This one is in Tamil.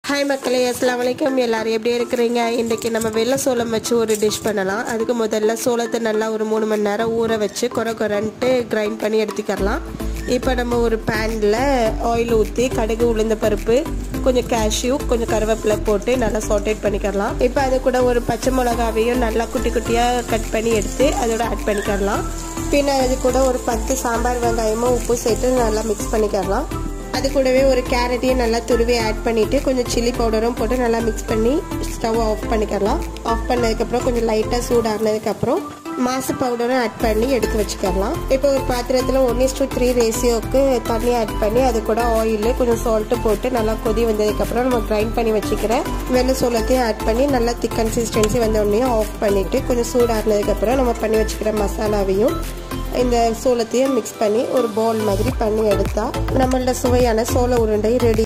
ஹாய் மக்களே அஸ்லாம் வலைக்கம் எல்லாரும் எப்படி இருக்கிறீங்க இன்றைக்கி நம்ம வெள்ளை சோளம் வச்சு ஒரு டிஷ் பண்ணலாம் அதுக்கு முதல்ல சோளத்தை நல்லா ஒரு மூணு மணி நேரம் ஊற வச்சு கொர கொரன்ட்டு கிரைண்ட் பண்ணி எடுத்துக்கலாம் இப்போ நம்ம ஒரு பேனில் ஆயில் ஊற்றி கடுகு உளுந்த பருப்பு கொஞ்சம் கேஷ்யூ கொஞ்சம் கருவேப்பிலை போட்டு நல்லா சாட்டேட் பண்ணிக்கலாம் இப்போ அது கூட ஒரு பச்சை மிளகாவையும் நல்லா குட்டி குட்டியாக கட் பண்ணி எடுத்து அதோட ஆட் பண்ணிக்கலாம் பின்ன அது கூட ஒரு பத்து சாம்பார் வெங்காயமும் உப்பு சேர்த்து நல்லா மிக்ஸ் பண்ணிக்கலாம் அது கூடவே ஒரு கேரட்டையும் நல்லா துருவி ஆட் பண்ணிவிட்டு கொஞ்சம் சில்லி பவுடரும் போட்டு நல்லா மிக்ஸ் பண்ணி ஸ்டவ் ஆஃப் பண்ணிக்கலாம் ஆஃப் பண்ணதுக்கப்புறம் கொஞ்சம் லைட்டாக சூடானதுக்கப்புறம் மாசு பவுடரும் ஆட் பண்ணி எடுத்து வச்சுக்கலாம் இப்போ ஒரு பாத்திரத்தில் ஒன் இஸ் டூ த்ரீ ரேஷியோக்கு தண்ணி ஆட் பண்ணி அது கூட ஆயில் கொஞ்சம் சால்ட்டு போட்டு நல்லா கொதி வந்ததுக்கப்புறம் நம்ம கிரைண்ட் பண்ணி வச்சுக்கிற வெள்ளை சோளத்தையும் ஆட் பண்ணி நல்லா திக் கன்சிஸ்டன்சி வந்த உடனே ஆஃப் பண்ணிவிட்டு கொஞ்சம் சூடானதுக்கப்புறம் நம்ம பண்ணி வச்சுக்கிற மசாலாவையும் இந்த சோளத்தையும் மிக்ஸ் பண்ணி ஒரு பவுல் மாதிரி பண்ணி எடுத்தால் நம்மளோட சுவையான சோள உருண்டை ரெடி